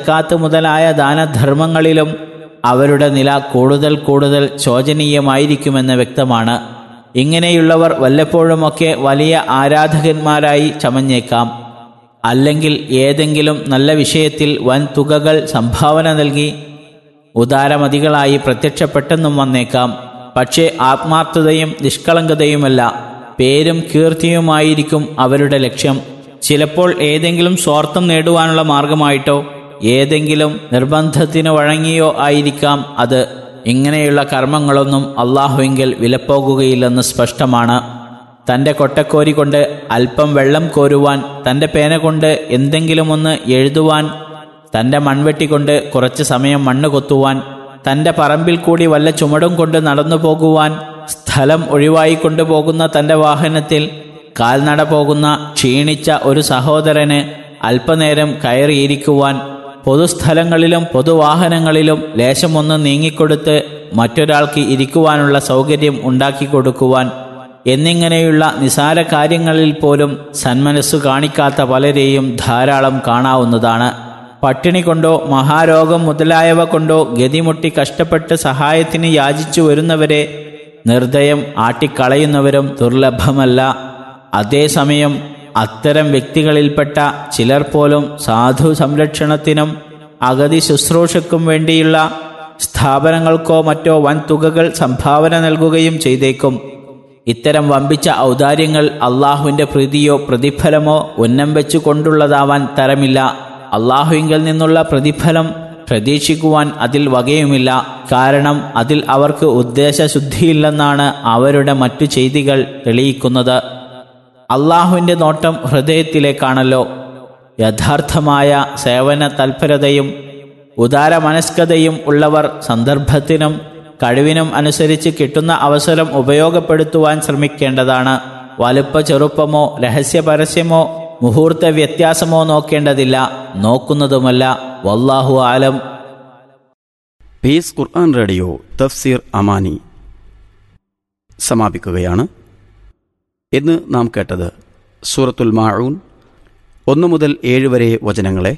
കാത്ത് മുതലായ ദാനധർമ്മങ്ങളിലും അവരുടെ നില കൂടുതൽ കൂടുതൽ ശോചനീയമായിരിക്കുമെന്ന് വ്യക്തമാണ് ഇങ്ങനെയുള്ളവർ വല്ലപ്പോഴുമൊക്കെ വലിയ ആരാധകന്മാരായി ചമഞ്ഞേക്കാം അല്ലെങ്കിൽ ഏതെങ്കിലും നല്ല വിഷയത്തിൽ വൻ തുകകൾ സംഭാവന നൽകി ഉദാരമതികളായി പ്രത്യക്ഷപ്പെട്ടെന്നും വന്നേക്കാം പക്ഷേ ആത്മാർത്ഥതയും നിഷ്കളങ്കതയുമല്ല പേരും കീർത്തിയുമായിരിക്കും അവരുടെ ലക്ഷ്യം ചിലപ്പോൾ ഏതെങ്കിലും സ്വാർത്ഥം നേടുവാനുള്ള മാർഗമായിട്ടോ ഏതെങ്കിലും നിർബന്ധത്തിന് വഴങ്ങിയോ ആയിരിക്കാം അത് ഇങ്ങനെയുള്ള കർമ്മങ്ങളൊന്നും അള്ളാഹുവിങ്കിൽ വിലപ്പോകുകയില്ലെന്ന് സ്പഷ്ടമാണ് തൻ്റെ കൊട്ടക്കോരി കൊണ്ട് അല്പം വെള്ളം കോരുവാൻ തൻ്റെ പേന കൊണ്ട് എന്തെങ്കിലുമൊന്ന് എഴുതുവാൻ തൻ്റെ മൺവെട്ടി കൊണ്ട് കുറച്ച് സമയം മണ്ണ് കൊത്തുവാൻ തൻ്റെ പറമ്പിൽ കൂടി വല്ല ചുമടും കൊണ്ട് നടന്നു പോകുവാൻ സ്ഥലം ഒഴിവായി കൊണ്ടുപോകുന്ന തൻ്റെ വാഹനത്തിൽ കാൽനട പോകുന്ന ക്ഷീണിച്ച ഒരു സഹോദരന് അല്പനേരം കയറിയിരിക്കുവാൻ പൊതുസ്ഥലങ്ങളിലും പൊതുവാഹനങ്ങളിലും ലേശമൊന്ന് നീങ്ങിക്കൊടുത്ത് മറ്റൊരാൾക്ക് ഇരിക്കുവാനുള്ള സൗകര്യം ഉണ്ടാക്കി കൊടുക്കുവാൻ എന്നിങ്ങനെയുള്ള നിസാര കാര്യങ്ങളിൽ പോലും സന്മനസ്സു കാണിക്കാത്ത പലരെയും ധാരാളം കാണാവുന്നതാണ് പട്ടിണി കൊണ്ടോ മഹാരോഗം മുതലായവ കൊണ്ടോ ഗതിമുട്ടി കഷ്ടപ്പെട്ട് സഹായത്തിന് യാചിച്ചു വരുന്നവരെ നിർദ്ദയം ആട്ടിക്കളയുന്നവരും ദുർലഭമല്ല അതേസമയം അത്തരം വ്യക്തികളിൽപ്പെട്ട ചിലർ പോലും സാധു സംരക്ഷണത്തിനും അഗതി ശുശ്രൂഷയ്ക്കും വേണ്ടിയുള്ള സ്ഥാപനങ്ങൾക്കോ മറ്റോ വൻ തുകകൾ സംഭാവന നൽകുകയും ചെയ്തേക്കും ഇത്തരം വമ്പിച്ച ഔദാര്യങ്ങൾ അള്ളാഹുവിൻ്റെ പ്രീതിയോ പ്രതിഫലമോ ഉന്നം വെച്ചു കൊണ്ടുള്ളതാവാൻ തരമില്ല അള്ളാഹുവിങ്കിൽ നിന്നുള്ള പ്രതിഫലം പ്രതീക്ഷിക്കുവാൻ അതിൽ വകയുമില്ല കാരണം അതിൽ അവർക്ക് ഉദ്ദേശശുദ്ധിയില്ലെന്നാണ് അവരുടെ മറ്റു ചെയ്തികൾ തെളിയിക്കുന്നത് അള്ളാഹുവിൻ്റെ നോട്ടം ഹൃദയത്തിലേക്കാണല്ലോ യഥാർത്ഥമായ സേവന തൽപരതയും ഉദാരമനസ്കതയും ഉള്ളവർ സന്ദർഭത്തിനും കഴിവിനും അനുസരിച്ച് കിട്ടുന്ന അവസരം ഉപയോഗപ്പെടുത്തുവാൻ ശ്രമിക്കേണ്ടതാണ് വലുപ്പ ചെറുപ്പമോ രഹസ്യ പരസ്യമോ മുഹൂർത്ത വ്യത്യാസമോ നോക്കേണ്ടതില്ല നോക്കുന്നതുമല്ല വല്ലാഹു ആലം പീസ് ഖുർആൻ റേഡിയോ തഫ്സീർ അമാനി സമാപിക്കുകയാണ് ഇന്ന് നാം കേട്ടത് സൂറത്തുൽ മാഊൻ ഒന്ന് മുതൽ ഏഴ് വരെ വചനങ്ങളെ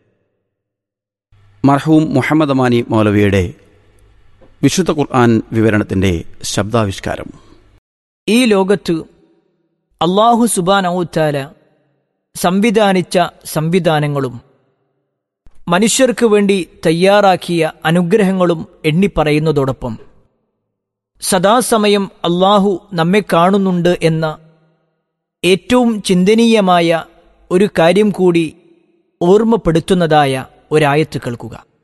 മർഹൂം മുഹമ്മദ് അമാനി മൗലവിയുടെ വിശുദ്ധ ഖുർആൻ വിവരണത്തിൻ്റെ ശബ്ദാവിഷ്കാരം ഈ ലോകത്ത് അള്ളാഹു സുബാനൌത്താല സംവിധാനിച്ച സംവിധാനങ്ങളും മനുഷ്യർക്ക് വേണ്ടി തയ്യാറാക്കിയ അനുഗ്രഹങ്ങളും എണ്ണിപ്പറയുന്നതോടൊപ്പം സദാസമയം അള്ളാഹു നമ്മെ കാണുന്നുണ്ട് എന്ന ഏറ്റവും ചിന്തനീയമായ ഒരു കാര്യം കൂടി ഓർമ്മപ്പെടുത്തുന്നതായ ഒരായത്ത് കേൾക്കുക